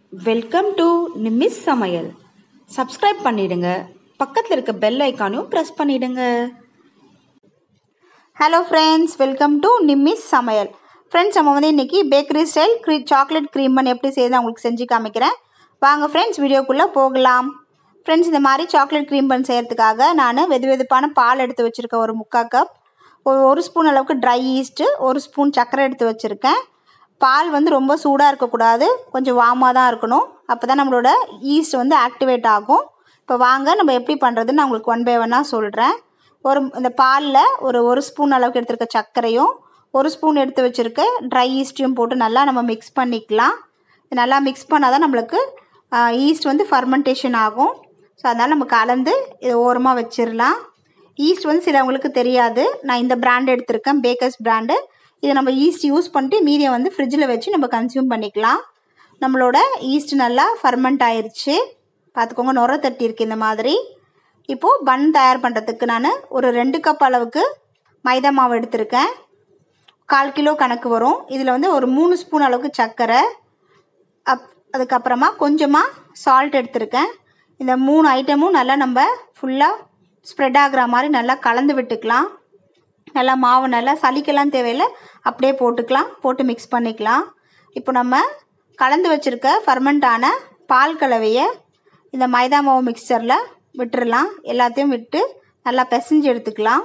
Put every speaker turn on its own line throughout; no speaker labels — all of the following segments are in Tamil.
வெல்கம் டு நிமிஸ் சமையல் சப்ஸ்கிரைப் பண்ணிடுங்க பக்கத்தில் இருக்க பெல் ஐக்கானையும் ப்ரெஸ் பண்ணிடுங்க hello friends welcome to Nimis சமையல் ஃப்ரெண்ட்ஸ் நம்ம வந்து இன்றைக்கி பேக்கரி ஸ்டைல் க்ரீ சாக்லேட் க்ரீம் பண்ணி எப்படி செய்யுது நான் உங்களுக்கு செஞ்சு காமிக்கிறேன் வாங்க ஃப்ரெண்ட்ஸ் வீடியோக்குள்ளே போகலாம் ஃப்ரெண்ட்ஸ் இந்த மாதிரி சாக்லேட் க்ரீம் பன் செய்கிறதுக்காக நான் வெது வெதுப்பான பால் எடுத்து வச்சுருக்கேன் ஒரு முக்கால் கப் ஒரு ஒரு ஸ்பூன் அளவுக்கு ட்ரை ஈஸ்ட்டு ஒரு ஸ்பூன் சர்க்கரை எடுத்து வச்சுருக்கேன் பால் வந்து ரொம்ப சூடாக இருக்கக்கூடாது கொஞ்சம் வார்மாக தான் இருக்கணும் அப்போ தான் நம்மளோட ஈஸ்ட் வந்து ஆக்டிவேட் ஆகும் இப்போ வாங்க நம்ம எப்படி பண்ணுறதுன்னு நான் உங்களுக்கு ஒன் பை ஒன்னாக சொல்கிறேன் ஒரு இந்த பாலில் ஒரு ஒரு ஸ்பூன் அளவுக்கு எடுத்துருக்க சர்க்கரையும் ஒரு ஸ்பூன் எடுத்து வச்சுருக்க ட்ரை ஈஸ்ட்டையும் போட்டு நல்லா நம்ம மிக்ஸ் பண்ணிக்கலாம் இது நல்லா மிக்ஸ் பண்ணால் தான் நம்மளுக்கு ஈஸ்ட் வந்து ஃபர்மெண்டேஷன் ஆகும் ஸோ அதனால் நம்ம கலந்து இதை ஓரமாக வச்சிடலாம் ஈஸ்ட் வந்து சிலவங்களுக்கு தெரியாது நான் இந்த பிராண்ட் எடுத்திருக்கேன் பேக்கர்ஸ் பிராண்டு இதை நம்ம ஈஸ்ட் யூஸ் பண்ணிட்டு மீதியை வந்து ஃப்ரிட்ஜில் வச்சு நம்ம கன்சியூம் பண்ணிக்கலாம் நம்மளோட ஈஸ்ட் நல்லா ஃபர்மெண்ட் ஆயிடுச்சு பார்த்துக்கோங்க நுர தட்டி இருக்கு இந்த மாதிரி இப்போது பன் தயார் பண்ணுறதுக்கு நான் ஒரு ரெண்டு கப் அளவுக்கு மைதா மாவு எடுத்திருக்கேன் கால் கிலோ கணக்கு வரும் இதில் வந்து ஒரு மூணு ஸ்பூன் அளவுக்கு சர்க்கரை அப் அதுக்கப்புறமா கொஞ்சமாக சால்ட் எடுத்திருக்கேன் இந்த மூணு ஐட்டமும் நல்லா நம்ம ஃபுல்லாக ஸ்ப்ரெட் ஆகுற மாதிரி நல்லா கலந்து விட்டுக்கலாம் நல்லா மாவு நல்லா சலிக்கலாம் தேவையில்லை அப்படியே போட்டுக்கலாம் போட்டு மிக்ஸ் பண்ணிக்கலாம் இப்போ நம்ம கலந்து வச்சுருக்க ஃபர்மெண்டான பால் கலவையை இந்த மைதா மாவு மிக்சரில் விட்டுறலாம் எல்லாத்தையும் விட்டு நல்லா பிசைஞ்சு எடுத்துக்கலாம்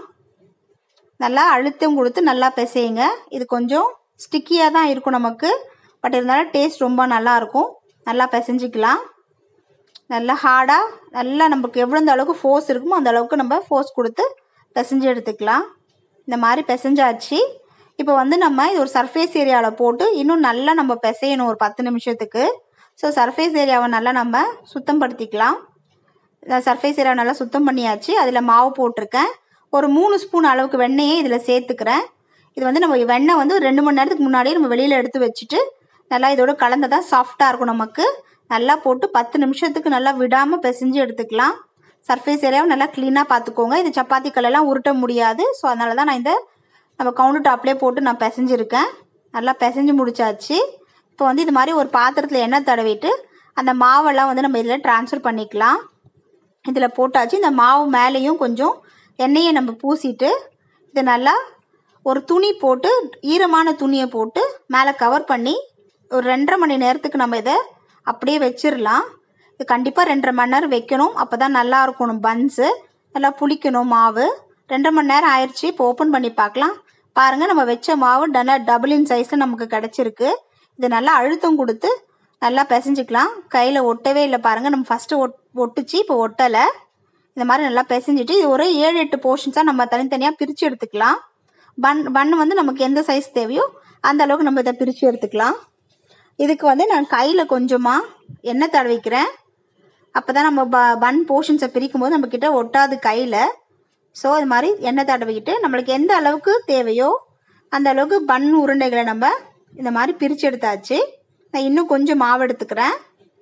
நல்லா அழுத்தம் கொடுத்து நல்லா பிசையுங்க இது கொஞ்சம் ஸ்டிக்கியாக தான் இருக்கும் நமக்கு பட் இருந்தாலும் டேஸ்ட் ரொம்ப நல்லாயிருக்கும் நல்லா பிசைஞ்சிக்கலாம் நல்லா ஹார்டாக நல்லா நமக்கு எவ்வளோ அளவுக்கு ஃபோர்ஸ் இருக்குமோ அந்த அளவுக்கு நம்ம ஃபோர்ஸ் கொடுத்து பிசைஞ்சு எடுத்துக்கலாம் இந்த மாதிரி பிசைஞ்சாச்சு இப்போ வந்து நம்ம இது ஒரு சர்ஃபேஸ் ஏரியாவில் போட்டு இன்னும் நல்லா நம்ம பிசையணும் ஒரு பத்து நிமிஷத்துக்கு ஸோ சர்ஃபேஸ் ஏரியாவை நல்லா நம்ம சுத்தம் படுத்திக்கலாம் இந்த சர்ஃபேஸ் ஏரியாவை நல்லா சுத்தம் பண்ணியாச்சு அதில் மாவு போட்டிருக்கேன் ஒரு மூணு ஸ்பூன் அளவுக்கு வெண்ணெயை இதில் சேர்த்துக்கிறேன் இது வந்து நம்ம வெண்ணெய் வந்து ஒரு ரெண்டு மணி நேரத்துக்கு முன்னாடியே நம்ம வெளியில் எடுத்து வச்சுட்டு நல்லா இதோட கலந்ததாக சாஃப்டாக இருக்கும் நமக்கு நல்லா போட்டு பத்து நிமிஷத்துக்கு நல்லா விடாமல் பிசைஞ்சு எடுத்துக்கலாம் சர்ஃபேஸ் ஏரியாவை நல்லா க்ளீனாக பார்த்துக்கோங்க இது சப்பாத்தி கல்லெல்லாம் உருட்ட முடியாது ஸோ அதனால தான் நான் இந்த நம்ம கவுண்டர் டாப்லேயே போட்டு நான் பிசைஞ்சிருக்கேன் நல்லா பிசைஞ்சு முடிச்சாச்சு இப்போ வந்து இது மாதிரி ஒரு பாத்திரத்தில் எண்ணெய் தடவிட்டு அந்த மாவெல்லாம் வந்து நம்ம இதில் ட்ரான்ஸ்ஃபர் பண்ணிக்கலாம் இதில் போட்டாச்சு இந்த மாவு மேலேயும் கொஞ்சம் எண்ணெயை நம்ம பூசிட்டு இதை நல்லா ஒரு துணி போட்டு ஈரமான துணியை போட்டு மேலே கவர் பண்ணி ஒரு ரெண்டரை மணி நேரத்துக்கு நம்ம இதை அப்படியே வச்சிடலாம் இது கண்டிப்பாக ரெண்டரை மணி நேரம் வைக்கணும் அப்போ தான் நல்லா இருக்கணும் பன்ஸு நல்லா புளிக்கணும் மாவு ரெண்டரை மணி நேரம் ஆயிடுச்சு இப்போ ஓப்பன் பண்ணி பார்க்கலாம் பாருங்கள் நம்ம வச்ச மாவு நல்லா டபுள் இன் சைஸில் நமக்கு கிடச்சிருக்கு இது நல்லா அழுத்தம் கொடுத்து நல்லா பிசைஞ்சிக்கலாம் கையில் ஒட்டவே இல்லை பாருங்கள் நம்ம ஃபஸ்ட்டு ஒட் ஒட்டுச்சு இப்போ ஒட்டலை இந்த மாதிரி நல்லா பிசைஞ்சிட்டு இது ஒரு ஏழு எட்டு போர்ஷன்ஸாக நம்ம தனித்தனியாக பிரித்து எடுத்துக்கலாம் பன் பன் வந்து நமக்கு எந்த சைஸ் தேவையோ அந்த அளவுக்கு நம்ம இதை பிரித்து எடுத்துக்கலாம் இதுக்கு வந்து நான் கையில் கொஞ்சமாக எண்ணெய் தடவிக்கிறேன் அப்போ தான் நம்ம ப பன் போர்ஷன்ஸை பிரிக்கும் போது நம்மக்கிட்ட ஒட்டாது கையில் ஸோ இது மாதிரி எண்ணெய் தடவிக்கிட்டு நம்மளுக்கு எந்த அளவுக்கு தேவையோ அந்த அளவுக்கு பன் உருண்டைகளை நம்ம இந்த மாதிரி பிரித்து எடுத்தாச்சு நான் இன்னும் கொஞ்சம் மாவு எடுத்துக்கிறேன்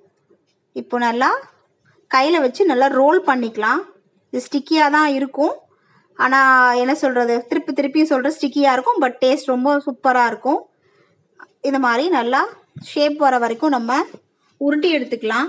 இப்போ நல்லா கையில் வச்சு நல்லா ரோல் பண்ணிக்கலாம் இது ஸ்டிக்கியாக தான் இருக்கும் ஆனால் என்ன சொல்கிறது திருப்பி திருப்பியும் சொல்கிறது ஸ்டிக்கியாக இருக்கும் பட் டேஸ்ட் ரொம்ப சூப்பராக இருக்கும் இந்த மாதிரி நல்லா ஷேப் வர வரைக்கும் நம்ம உருட்டி எடுத்துக்கலாம்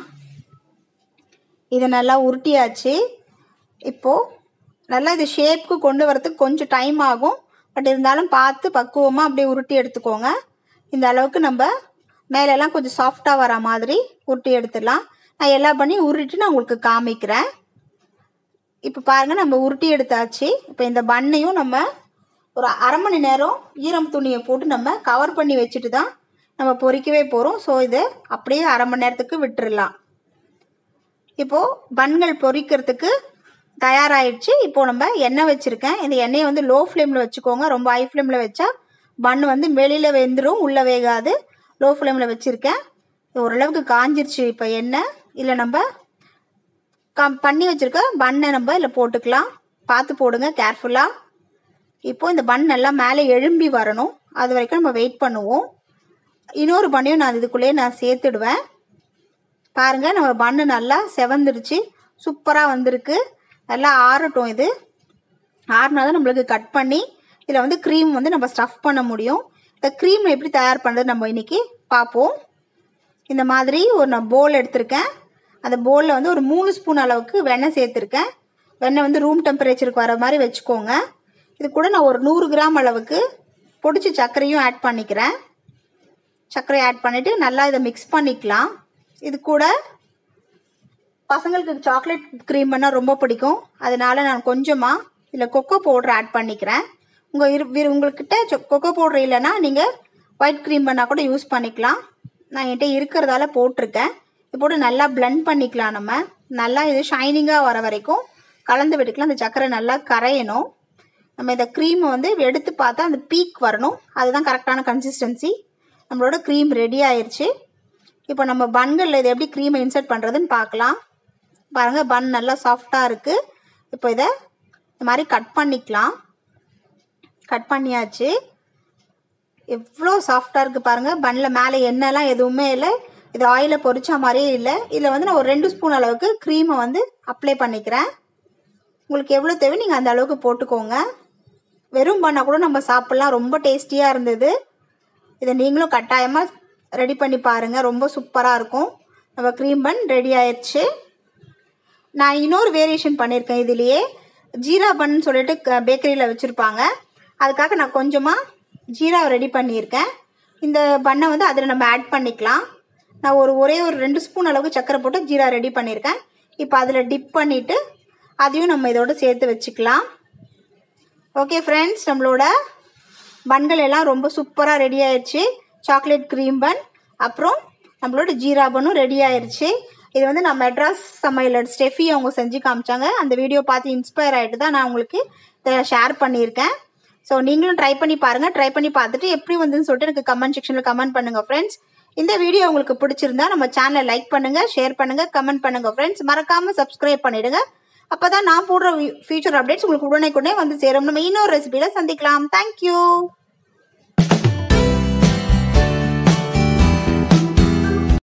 இதை நல்லா உருட்டியாச்சு இப்போது நல்லா இது ஷேப்புக்கு கொண்டு வரதுக்கு கொஞ்சம் டைம் ஆகும் பட் இருந்தாலும் பார்த்து பக்குவமாக அப்படியே உருட்டி எடுத்துக்கோங்க இந்த அளவுக்கு நம்ம மேலெல்லாம் கொஞ்சம் சாஃப்டாக வர மாதிரி உருட்டி எடுத்துடலாம் நான் எல்லா பண்ணி உருட்டி நான் உங்களுக்கு காமிக்கிறேன் இப்போ பாருங்கள் நம்ம உருட்டி எடுத்தாச்சு இப்போ இந்த பண்ணையும் நம்ம ஒரு அரை மணி நேரம் ஈரம் துணியை போட்டு நம்ம கவர் பண்ணி வச்சுட்டு தான் நம்ம பொறிக்கவே போகிறோம் ஸோ இது அப்படியே அரை மணி நேரத்துக்கு விட்டுறலாம் இப்போது பன்கள் பொரிக்கிறதுக்கு தயாராகிடுச்சு இப்போது நம்ம எண்ணெய் வச்சுருக்கேன் இந்த எண்ணெயை வந்து லோ ஃப்ளேமில் வச்சுக்கோங்க ரொம்ப ஹை ஃப்ளேமில் வச்சா பன் வந்து வெளியில் வெந்துடும் உள்ளே வேகாது லோ ஃப்ளேமில் வச்சுருக்கேன் ஓரளவுக்கு காஞ்சிருச்சு இப்போ எண்ணெய் இல்லை நம்ம கம் பண்ணி வச்சுருக்க பண்ணை நம்ம இதில் போட்டுக்கலாம் பார்த்து போடுங்க கேர்ஃபுல்லாக இப்போது இந்த பன் நல்லா மேலே எழும்பி வரணும் அது வரைக்கும் நம்ம வெயிட் பண்ணுவோம் இன்னொரு பண்ணையும் நான் இதுக்குள்ளேயே நான் சேர்த்துடுவேன் பாருங்கள் நம்ம பண்ணு நல்லா செவந்துருச்சு சூப்பராக வந்திருக்கு நல்லா ஆறட்டும் இது ஆறுனா தான் நம்மளுக்கு கட் பண்ணி இதில் வந்து க்ரீம் வந்து நம்ம ஸ்டஃப் பண்ண முடியும் இந்த க்ரீம் எப்படி தயார் பண்ணுறது நம்ம இன்றைக்கி பார்ப்போம் இந்த மாதிரி ஒரு நான் போல் எடுத்திருக்கேன் அந்த போலில் வந்து ஒரு மூணு ஸ்பூன் அளவுக்கு வெண்ணெய் சேர்த்துருக்கேன் வெண்ணெய் வந்து ரூம் டெம்பரேச்சருக்கு வர மாதிரி வச்சுக்கோங்க இது கூட நான் ஒரு நூறு கிராம் அளவுக்கு பொடிச்சு சர்க்கரையும் ஆட் பண்ணிக்கிறேன் சர்க்கரை ஆட் பண்ணிவிட்டு நல்லா இதை மிக்ஸ் பண்ணிக்கலாம் இது கூட பசங்களுக்கு சாக்லேட் க்ரீம் பண்ணால் ரொம்ப பிடிக்கும் அதனால நான் கொஞ்சமாக இதில் கொக்கோ பவுடர் ஆட் பண்ணிக்கிறேன் உங்கள் இரு விரு- உங்கள்கிட்ட சொ- கொக்கோ பவுடர் இல்லைன்னா நீங்கள் ஒயிட் க்ரீம் பண்ணால் கூட யூஸ் பண்ணிக்கலாம் நான் என்கிட்ட இருக்கிறதால போட்டிருக்கேன் இது போட்டு நல்லா blend பண்ணிக்கலாம் நம்ம நல்லா இது ஷைனிங்காக வர வரைக்கும் கலந்து விட்டுக்கலாம் அந்த சர்க்கரை நல்லா கரையணும் நம்ம இந்த க்ரீமை வந்து எடுத்து பார்த்தா அந்த பீக் வரணும் அதுதான் கரெக்டான கன்சிஸ்டன்சி நம்மளோட க்ரீம் ரெடி ஆயிருச்சு இப்போ நம்ம பன்களில் இதை எப்படி க்ரீமை இன்சர்ட் பண்ணுறதுன்னு பார்க்கலாம் பாருங்கள் பன் நல்லா சாஃப்டாக இருக்குது இப்போ இதை இந்த மாதிரி கட் பண்ணிக்கலாம் கட் பண்ணியாச்சு எவ்வளோ சாஃப்டாக இருக்குது பாருங்கள் பன்னில் மேலே எண்ணெய்லாம் எதுவுமே இல்லை இது ஆயிலை பொரிச்ச மாதிரியே இல்லை இதில் வந்து நான் ஒரு ரெண்டு ஸ்பூன் அளவுக்கு க்ரீமை வந்து அப்ளை பண்ணிக்கிறேன் உங்களுக்கு எவ்வளோ தேவை நீங்கள் அந்த அளவுக்கு போட்டுக்கோங்க வெறும் பண்ணால் கூட நம்ம சாப்பிட்லாம் ரொம்ப டேஸ்டியாக இருந்தது இதை நீங்களும் கட்டாயமாக ரெடி பண்ணி பாருங்கள் ரொம்ப சூப்பராக இருக்கும் நம்ம க்ரீம் பன் ரெடி ஆயிடுச்சு நான் இன்னொரு வேரியேஷன் பண்ணியிருக்கேன் இதுலேயே ஜீரா பன்னு சொல்லிட்டு பேக்கரியில் வச்சுருப்பாங்க அதுக்காக நான் கொஞ்சமாக ஜீரா ரெடி பண்ணியிருக்கேன் இந்த பண்ணை வந்து அதில் நம்ம ஆட் பண்ணிக்கலாம் நான் ஒரு ஒரே ஒரு ரெண்டு ஸ்பூன் அளவுக்கு சக்கரை போட்டு ஜீரா ரெடி பண்ணியிருக்கேன் இப்போ அதில் டிப் பண்ணிவிட்டு அதையும் நம்ம இதோட சேர்த்து வச்சுக்கலாம் ஓகே ஃப்ரெண்ட்ஸ் நம்மளோட பன்கள் எல்லாம் ரொம்ப சூப்பராக ரெடி ஆயிடுச்சு சாக்லேட் க்ரீம் பன் அப்புறம் நம்மளோட ஜீரா பன்னும் ரெடி ஆயிடுச்சு இது வந்து நான் மெட்ராஸ் சமையலோட ஸ்டெஃபி அவங்க செஞ்சு காமிச்சாங்க அந்த வீடியோ பார்த்து இன்ஸ்பயர் ஆகிட்டு தான் நான் உங்களுக்கு இதை ஷேர் பண்ணியிருக்கேன் ஸோ நீங்களும் ட்ரை பண்ணி பாருங்கள் ட்ரை பண்ணி பார்த்துட்டு எப்படி வந்துன்னு சொல்லிட்டு எனக்கு கமெண்ட் செக்ஷனில் கமெண்ட் பண்ணுங்கள் ஃப்ரெண்ட்ஸ் இந்த வீடியோ உங்களுக்கு பிடிச்சிருந்தா நம்ம சேனலை லைக் பண்ணுங்கள் ஷேர் பண்ணுங்கள் கமெண்ட் பண்ணுங்கள் ஃப்ரெண்ட்ஸ் மறக்காமல் சப்ஸ்கிரைப் பண்ணிடுங்க அப்போ தான் நான் போடுற ஃபியூச்சர் அப்டேட்ஸ் உங்களுக்கு உடனே உடனே வந்து சேரும் நம்ம இன்னொரு ரெசிபியில் சந்திக்கலாம் தேங்க்யூ